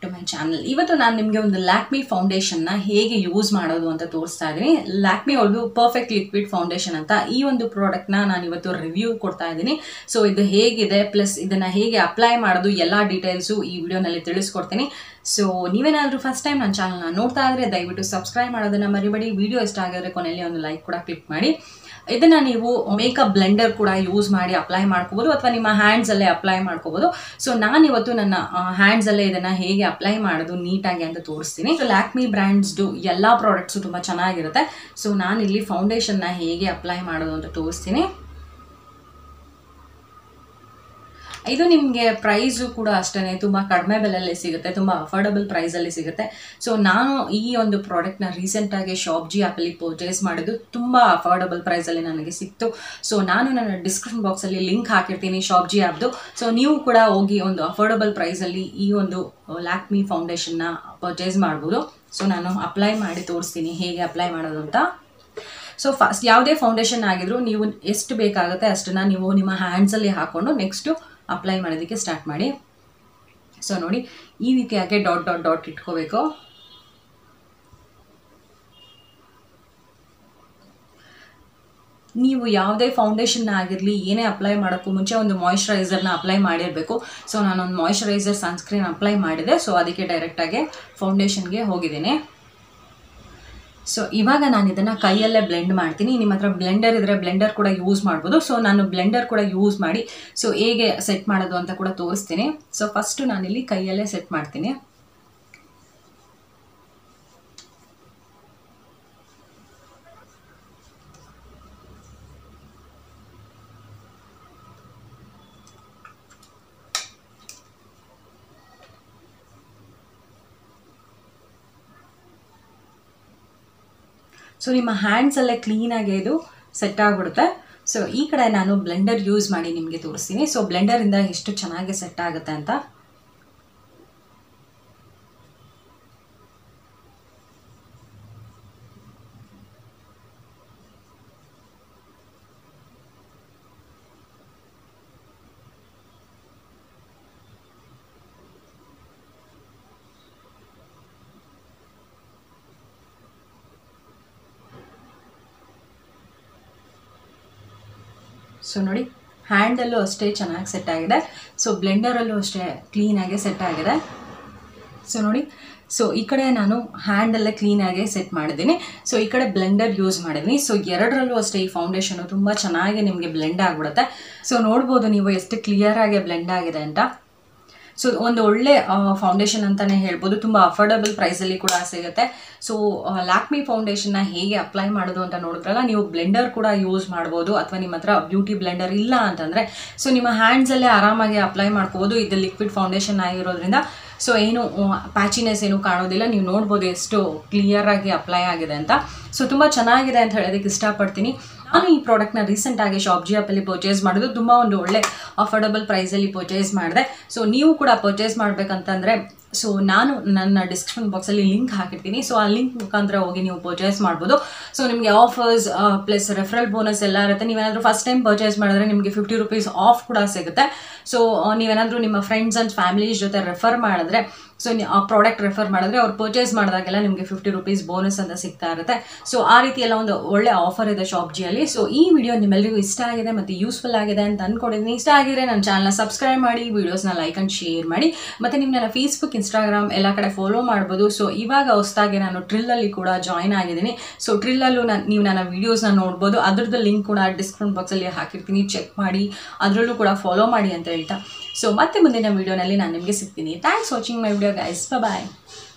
to my channel ಇವತ್ತು ನಾನು ನಿಮಗೆ ಒಂದು ಲ್ಯಾಕ್ಮಿ ಫೌಂಡೇಶನ್ನ ಹೇಗೆ ಯೂಸ್ ಮಾಡೋದು ಅಂತ ತೋರಿಸ್ತಾ ಇದ್ದೀನಿ ಲ್ಯಾಕ್ಮಿ ಅವ್ರದ್ದು ಪರ್ಫೆಕ್ಟ್ ಲಿಕ್ವಿಡ್ ಫೌಂಡೇಶನ್ ಅಂತ ಈ ಒಂದು ಪ್ರಾಡಕ್ಟ್ನ ನಾನು ಇವತ್ತು ರಿವ್ಯೂ ಕೊಡ್ತಾ ಇದ್ದೀನಿ ಸೊ ಇದು ಹೇಗಿದೆ ಪ್ಲಸ್ ಇದನ್ನು ಹೇಗೆ ಅಪ್ಲೈ ಮಾಡೋದು ಎಲ್ಲ ಡೀಟೇಲ್ಸು ಈ ವಿಡಿಯೋನಲ್ಲಿ ತಿಳಿಸ್ಕೊಡ್ತೀನಿ ಸೊ ನೀವೇನಾದರೂ ಫಸ್ಟ್ ಟೈಮ್ ನನ್ನ ಚಾನಲ್ನ ನೋಡ್ತಾ ಇದ್ರೆ ದಯವಿಟ್ಟು ಸಬ್ಸ್ಕ್ರೈಬ್ ಮಾಡೋದನ್ನ ಮರಿಬೇಡಿ ವಿಡಿಯೋ ಇಷ್ಟ ಆಗಿದ್ರೆ ಕೊನೆಯಲ್ಲಿ ಒಂದು ಲೈಕ್ ಕೂಡ ಕ್ಲಿಕ್ ಮಾಡಿ ಇದನ್ನ ನೀವು ಮೇಕಪ್ ಬ್ಲೆಂಡರ್ ಕೂಡ ಯೂಸ್ ಮಾಡಿ ಅಪ್ಲೈ ಮಾಡ್ಕೋಬೋದು ಅಥವಾ ನಿಮ್ಮ ಹ್ಯಾಂಡ್ಸಲ್ಲೇ ಅಪ್ಲೈ ಮಾಡ್ಕೋಬೋದು ಸೊ ನಾನಿವತ್ತು ನನ್ನ ಹ್ಯಾಂಡ್ಸಲ್ಲೇ ಇದನ್ನು ಹೇಗೆ ಅಪ್ಲೈ ಮಾಡೋದು ನೀಟಾಗಿ ಅಂತ ತೋರಿಸ್ತೀನಿ ಸೊ ಲ್ಯಾಕ್ಮಿ ಬ್ರ್ಯಾಂಡ್ಸ್ದು ಎಲ್ಲ ಪ್ರಾಡಕ್ಟ್ಸು ತುಂಬ ಚೆನ್ನಾಗಿರುತ್ತೆ ಸೊ ನಾನಿಲ್ಲಿ ಫೌಂಡೇಶನ್ನ ಹೇಗೆ ಅಪ್ಲೈ ಮಾಡೋದು ಅಂತ ತೋರಿಸ್ತೀನಿ ಇದು ನಿಮಗೆ ಪ್ರೈಸು ಕೂಡ ಅಷ್ಟೇ ತುಂಬ ಕಡಿಮೆ ಬೆಲೆಯಲ್ಲಿ ಸಿಗುತ್ತೆ ತುಂಬ ಅಫೋರ್ಡಬಲ್ ಪ್ರೈಸಲ್ಲಿ ಸಿಗುತ್ತೆ ಸೊ ನಾನು ಈ ಒಂದು ಪ್ರಾಡಕ್ಟ್ನ ರೀಸೆಂಟಾಗಿ ಶಾಪ್ ಜಿ ಆ್ಯಪಲ್ಲಿ ಪರ್ಚೇಸ್ ಮಾಡಿದ್ದು ತುಂಬ ಅಫೋರ್ಡಬಲ್ ಪ್ರೈಸಲ್ಲಿ ನನಗೆ ಸಿಕ್ತು ಸೊ ನಾನು ನನ್ನ ಡಿಸ್ಕ್ರಿಪ್ಷನ್ ಬಾಕ್ಸಲ್ಲಿ ಲಿಂಕ್ ಹಾಕಿರ್ತೀನಿ ಶಾಪ್ ಜಿ ಆ್ಯಪ್ದು ಸೊ ನೀವು ಕೂಡ ಹೋಗಿ ಒಂದು ಅಫೋರ್ಡಬಲ್ ಪ್ರೈಸಲ್ಲಿ ಈ ಒಂದು ಲ್ಯಾಕ್ಮಿ ಫೌಂಡೇಶನ್ನ ಪರ್ಚೇಸ್ ಮಾಡ್ಬೋದು ಸೊ ನಾನು ಅಪ್ಲೈ ಮಾಡಿ ತೋರಿಸ್ತೀನಿ ಹೇಗೆ ಅಪ್ಲೈ ಮಾಡೋದು ಅಂತ ಸೊ ಫಸ್ಟ್ ಯಾವುದೇ ಫೌಂಡೇಶನ್ ಆಗಿದ್ರು ನೀವು ಎಷ್ಟು ಬೇಕಾಗುತ್ತೆ ಅಷ್ಟನ್ನು ನೀವು ನಿಮ್ಮ ಹ್ಯಾಂಡ್ಸಲ್ಲಿ ಹಾಕ್ಕೊಂಡು ನೆಕ್ಸ್ಟು ಅಪ್ಲೈ ಮಾಡೋದಕ್ಕೆ ಸ್ಟಾರ್ಟ್ ಮಾಡಿ ಸೊ ನೋಡಿ ಈ ರೀತಿಯಾಗಿ ಡಾಟ್ ಡಾಟ್ ಡಾಟ್ ಇಟ್ಕೋಬೇಕು ನೀವು ಯಾವುದೇ ಫೌಂಡೇಶನ್ ಆಗಿರಲಿ ಏನೇ ಅಪ್ಲೈ ಮಾಡೋಕ್ಕೂ ಮುಂಚೆ ಒಂದು ಮಾಯಿಶ್ಚರೈಸರ್ನ ಅಪ್ಲೈ ಮಾಡಿರಬೇಕು ಸೊ ನಾನೊಂದು ಮಾಯಿಶ್ಚರೈಸರ್ ಸನ್ಸ್ಕ್ರೀನ್ ಅಪ್ಲೈ ಮಾಡಿದೆ ಸೊ ಅದಕ್ಕೆ ಡೈರೆಕ್ಟಾಗಿ ಫೌಂಡೇಶನ್ಗೆ ಹೋಗಿದ್ದೀನಿ ಸೊ ಇವಾಗ ನಾನು ಇದನ್ನು ಕೈಯಲ್ಲೇ ಬ್ಲೆಂಡ್ ಮಾಡ್ತೀನಿ ನಿಮ್ಮ ಹತ್ರ ಬ್ಲೆಂಡರ್ ಇದ್ದರೆ ಬ್ಲೆಂಡರ್ ಕೂಡ ಯೂಸ್ ಮಾಡ್ಬೋದು ಸೊ ನಾನು ಬ್ಲೆಂಡರ್ ಕೂಡ ಯೂಸ್ ಮಾಡಿ ಸೊ ಹೇಗೆ ಸೆಟ್ ಮಾಡೋದು ಅಂತ ಕೂಡ ತೋರಿಸ್ತೀನಿ ಸೊ ಫಸ್ಟು ನಾನಿಲ್ಲಿ ಕೈಯಲ್ಲೇ ಸೆಟ್ ಮಾಡ್ತೀನಿ ಸೊ ನಿಮ್ಮ ಹ್ಯಾಂಡ್ಸಲ್ಲೇ ಕ್ಲೀನಾಗಿ ಇದು ಸೆಟ್ ಆಗಿಬಿಡುತ್ತೆ ಸೊ ಈ ಕಡೆ ನಾನು ಬ್ಲೆಂಡರ್ ಯೂಸ್ ಮಾಡಿ ನಿಮಗೆ ತೋರಿಸ್ತೀನಿ ಸೊ ಬ್ಲೆಂಡರಿಂದ ಎಷ್ಟು ಚೆನ್ನಾಗಿ ಸೆಟ್ ಆಗುತ್ತೆ ಅಂತ ಸೊ ನೋಡಿ ಹ್ಯಾಂಡಲ್ಲೂ ಅಷ್ಟೇ ಚೆನ್ನಾಗಿ ಸೆಟ್ ಆಗಿದೆ ಸೊ ಬ್ಲೆಂಡರಲ್ಲೂ ಅಷ್ಟೇ ಕ್ಲೀನಾಗಿ ಸೆಟ್ ಆಗಿದೆ ಸೊ ನೋಡಿ ಸೊ ಈ ಕಡೆ ನಾನು ಹ್ಯಾಂಡಲ್ಲೇ ಕ್ಲೀನಾಗಿ ಸೆಟ್ ಮಾಡಿದ್ದೀನಿ ಸೊ ಈ ಕಡೆ ಬ್ಲೆಂಡರ್ ಯೂಸ್ ಮಾಡಿದ್ದೀನಿ ಸೊ ಎರಡರಲ್ಲೂ ಅಷ್ಟೇ ಈ ಫೌಂಡೇಶನು ತುಂಬ ಚೆನ್ನಾಗಿ ನಿಮಗೆ ಬ್ಲೆಂಡ್ ಆಗಿಬಿಡುತ್ತೆ ಸೊ ನೋಡ್ಬೋದು ನೀವು ಎಷ್ಟು ಕ್ಲಿಯರಾಗಿ ಬ್ಲೆಂಡ್ ಆಗಿದೆ ಅಂತ ಸೊ ಒಂದು ಒಳ್ಳೆ ಫೌಂಡೇಶನ್ ಅಂತಲೇ ಹೇಳ್ಬೋದು ತುಂಬ ಅಫೋರ್ಡಬಲ್ ಪ್ರೈಸಲ್ಲಿ ಕೂಡ ಸಿಗುತ್ತೆ ಸೊ ಲ್ಯಾಕ್ಮಿ ಫೌಂಡೇಶನ್ನ ಹೇಗೆ ಅಪ್ಲೈ ಮಾಡೋದು ಅಂತ ನೋಡಿದ್ರಲ್ಲ ನೀವು ಬ್ಲೆಂಡರ್ ಕೂಡ ಯೂಸ್ ಮಾಡ್ಬೋದು ಅಥವಾ ನಿಮ್ಮ ಹತ್ರ ಬ್ಯೂಟಿ ಬ್ಲೆಂಡರ್ ಇಲ್ಲ ಅಂತಂದರೆ ಸೊ ನಿಮ್ಮ ಹ್ಯಾಂಡ್ಸಲ್ಲೇ ಆರಾಮಾಗಿ ಅಪ್ಲೈ ಮಾಡ್ಕೋಬೋದು ಇದು ಲಿಕ್ವಿಡ್ ಫೌಂಡೇಶನ್ ಆಗಿರೋದ್ರಿಂದ ಸೊ ಏನು ಪ್ಯಾಚಿನೆಸ್ ಏನು ಕಾಣೋದಿಲ್ಲ ನೀವು ನೋಡ್ಬೋದು ಎಷ್ಟು ಕ್ಲಿಯರಾಗಿ ಅಪ್ಲೈ ಆಗಿದೆ ಅಂತ ಸೊ ತುಂಬ ಚೆನ್ನಾಗಿದೆ ಅಂತ ಹೇಳೋದಕ್ಕೆ ಇಷ್ಟಪಡ್ತೀನಿ ನಾನು ಈ ಪ್ರಾಡಕ್ಟ್ನ ರೀಸೆಂಟಾಗಿ ಶಾಪ್ ಜಿ ಆ್ಯಪಲ್ಲಿ ಪರ್ಚೇಸ್ ಮಾಡೋದು ತುಂಬ ಒಂದು ಒಳ್ಳೆ ಅಫೋರ್ಡಬಲ್ ಪ್ರೈಸಲ್ಲಿ ಪರ್ಚೇಸ್ ಮಾಡಿದೆ ಸೊ ನೀವು ಕೂಡ ಪರ್ಚೇಸ್ ಮಾಡಬೇಕಂತಂದರೆ ಸೊ ನಾನು ನನ್ನ ಡಿಸ್ಕ್ರಿಪ್ಷನ್ ಬಾಕ್ಸಲ್ಲಿ ಲಿಂಕ್ ಹಾಕಿರ್ತೀನಿ ಸೊ ಆ ಲಿಂಕ್ ಮುಖಾಂತರ ಹೋಗಿ ನೀವು ಪರ್ಚೇಸ್ ಮಾಡ್ಬೋದು ಸೊ ನಿಮಗೆ ಆಫರ್ಸ್ ಪ್ಲಸ್ ರೆಫರಲ್ ಬೋನಸ್ ಎಲ್ಲ ಇರುತ್ತೆ ನೀವೇನಾದರೂ ಫಸ್ಟ್ ಟೈಮ್ ಪರ್ಚೇಸ್ ಮಾಡಿದ್ರೆ ನಿಮಗೆ ಫಿಫ್ಟಿ ರುಪೀಸ್ ಆಫ್ ಕೂಡ ಸಿಗುತ್ತೆ ಸೊ ನೀವೇನಾದರೂ ನಿಮ್ಮ ಫ್ರೆಂಡ್ಸ್ ಆ್ಯಂಡ್ ಫ್ಯಾಮಿಲೀಸ್ ಜೊತೆ ರೆಫರ್ ಮಾಡಿದ್ರೆ ಸೊ ಆ ಪ್ರಾಡಕ್ಟ್ ರೆಫರ್ ಮಾಡಿದ್ರೆ ಅವ್ರು ಪರ್ಚೇಸ್ ಮಾಡಿದಾಗೆಲ್ಲ ನಿಮಗೆ ಫಿಫ್ಟಿ ರುಪೀಸ್ ಬೋನಸ್ ಅಂತ ಸಿಗ್ತಾ ಇರುತ್ತೆ ಸೊ ಆ ರೀತಿ ಎಲ್ಲ ಒಂದು ಒಳ್ಳೆ ಆಫರ್ ಇದೆ ಶಾಪ್ ಜಿಯಲ್ಲಿ ಸೊ ಈ ವಿಡಿಯೋ ನಿಮ್ಮೆಲ್ಲರಿಗೂ ಇಷ್ಟ ಆಗಿದೆ ಮತ್ತು ಯೂಸ್ಫುಲ್ ಆಗಿದೆ ಅಂತ ಅಂದ್ಕೊಂಡಿದ್ದೀನಿ ಇಷ್ಟ ಆಗಿದ್ರೆ ನನ್ನ ಚಾನಲ್ನ ಸಬ್ಸ್ಕ್ರೈಬ್ ಮಾಡಿ ವೀಡಿಯೋಸ್ನ ಲೈಕ್ ಆ್ಯಂಡ್ ಶೇರ್ ಮಾಡಿ ಮತ್ತು ನಿಮ್ಮ ನನ್ನ ಫೇಸ್ಬುಕ್ ಇನ್ಸ್ಟಾಗ್ರಾಮ್ ಎಲ್ಲ ಕಡೆ ಫಾಲೋ ಮಾಡ್ಬೋದು ಸೊ ಇವಾಗ ಹೊಸದಾಗಿ ನಾನು ಟ್ರಿಲ್ಲಲ್ಲಿ ಕೂಡ ಜಾಯ್ನ್ ಆಗಿದ್ದೀನಿ ಸೊ ಟ್ರಿಲ್ಲಲ್ಲೂ ನಾನು ನೀವು ನನ್ನ ವೀಡಿಯೋಸ್ನ ನೋಡ್ಬೋದು ಅದ್ರದ್ದು ಲಿಂಕ್ ಕೂಡ ಡಿಸ್ಕ್ರಿಪ್ಷನ್ ಬಾಕ್ಸಲ್ಲಿ ಹಾಕಿರ್ತೀನಿ ಚೆಕ್ ಮಾಡಿ ಅದರಲ್ಲೂ ಕೂಡ ಫಾಲೋ ಮಾಡಿ ಅಂತ ಹೇಳ್ತಾ ಸೊ ಮತ್ತೆ ಮುಂದಿನ ವೀಡಿಯೋನಲ್ಲಿ ನಾನು ನಿಮಗೆ ಸಿಗ್ತೀನಿ thanks watching my video guys bye